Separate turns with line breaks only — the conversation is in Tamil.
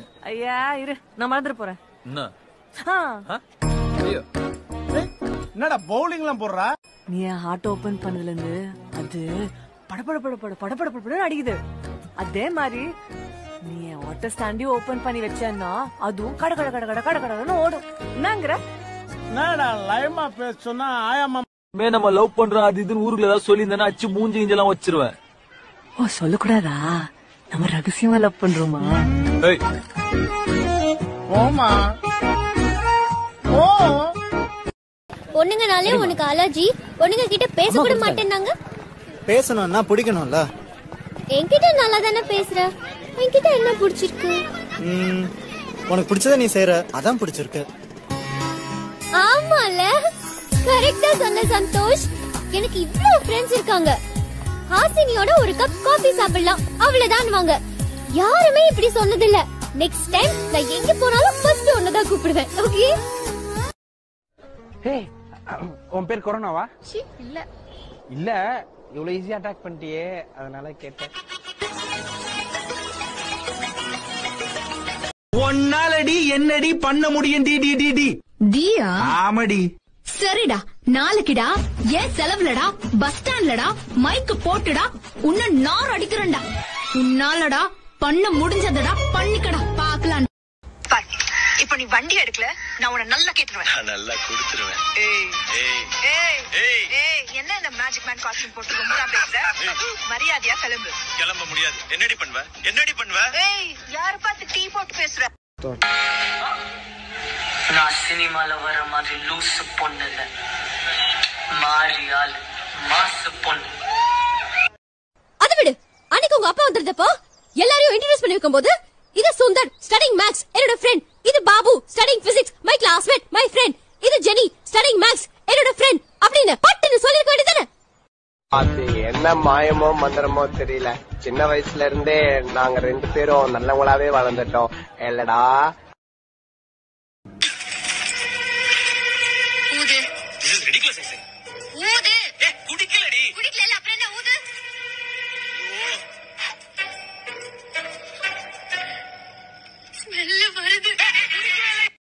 ஐயா இரு நான் மறந்துட்டு போறேன்
என்ன
ஆ,
ஆ? ஐயோ
என்னடா பவுலிங் எல்லாம் போடுறா
நீ என் ஹார்ட் ஓபன் பண்ணதுல இருந்து அது படபட படபட படபட படபடன்னு அடிக்குது அதே மாதிரி நீ என் வாட்டர் ஸ்டாண்டையும் ஓபன் பண்ணி வச்சேன்னா அதுவும் கட கட கட கட கட கடன்னு ஓடும் என்னங்கிற
என்னடா லயமா பேச சொன்னா ஆயாமா
மே நம்ம லவ் பண்றோம் அது இதுன்னு ஊருக்குள்ள ஏதாவது சொல்லி அச்சு மூஞ்சி கிஞ்செல்லாம் வச்சிருவேன்
ஓ சொல்லக்கூடாதா நம்ம ரகசியமா லவ் பண்றோமா
ஏய்
போமா ஓ
பொண்ணுங்கனாலே உனக்கு அலர்ஜி பொண்ணுங்க கிட்ட பேச கூட மாட்டேன்னாங்க
பேசணும்னா பிடிக்கணும்ல
என்கிட்ட நல்லா தானே பேசுற என்கிட்ட என்ன பிடிச்சிருக்கு
ம், உனக்கு பிடிச்சத நீ செய்யற அதான் பிடிச்சிருக்கு
ஆமால கரெக்டா சொன்ன சந்தோஷ் எனக்கு இவ்ளோ ஃப்ரெண்ட்ஸ் இருக்காங்க ஹாசினியோட ஒரு கப் காஃபி சாப்பிடலாம் அவ்வளவுதான் வாங்க யாருமே இப்படி சொன்னதில்ல நெக்ஸ்ட் டைம் நான் எங்க போனாலும் ஃபர்ஸ்ட் ஒன்னதான் கூப்பிடுவேன் ஓகே
ஹே உன் பேர் கொரோனாவா
இல்ல
இல்ல இவ்வளவு ஈஸியா அட்டாக் பண்ணிட்டியே அதனால கேட்டேன்
ஒன்னாலடி என்னடி பண்ண முடியும் டி டி டி டி
டியா
ஆமடி
சரிடா நாளைக்குடா ஏன் செலவுலடா பஸ் ஸ்டாண்ட்லடா மைக்கு போட்டுடா உன்ன நார் அடிக்கிறேன்டா உன்னாலடா பண்ண முடிஞ்சதடா பண்ணிக்கடா பாக்கலாம்
இப்ப நீ வண்டி எடுக்கல நான் உன்னை நல்லா கேட்டுருவேன்
நல்லா கொடுத்துருவேன்
ஏய்
ஏய்
ஏய்
ஏய்.
ஏய் என்ன இந்த மேஜிக் மேன் காஸ்டியூம் போட்டு ரொம்ப நான் பேசுற மரியாதையா கிளம்பு
கிளம்ப முடியாது என்னடி பண்ணுவ என்னடி பண்ணுவ
ஏய் யார பார்த்து டீ போட்டு பேசுற
நான் சினிமால வர மாதிரி லூசு பொண்ணு இல்ல மாறியால் மாசு பொண்ணு
அது விடு அன்னைக்கு உங்க அப்பா வந்திருந்தப்போ எல்லாரையும் இன்ட்ரோடியூஸ் பண்ணி வைக்கும்போது இது சுந்தர் ஸ்டடிங் மேக்ஸ் என்னோட ஃப்ரெண்ட் இது Babu studying physics my classmate my friend இது ஜெனி ஸ்டடிங் மேக்ஸ் என்னோட ஃப்ரெண்ட் அப்படின்னு பட்டுன்னு சொல்லிருக்க வேண்டியதானே
அது என்ன மாயமோ மந்திரமோ தெரியல சின்ன வயசுல இருந்தே நாங்க ரெண்டு பேரும் நல்லவங்களாவே வளர்ந்துட்டோம் இல்லடா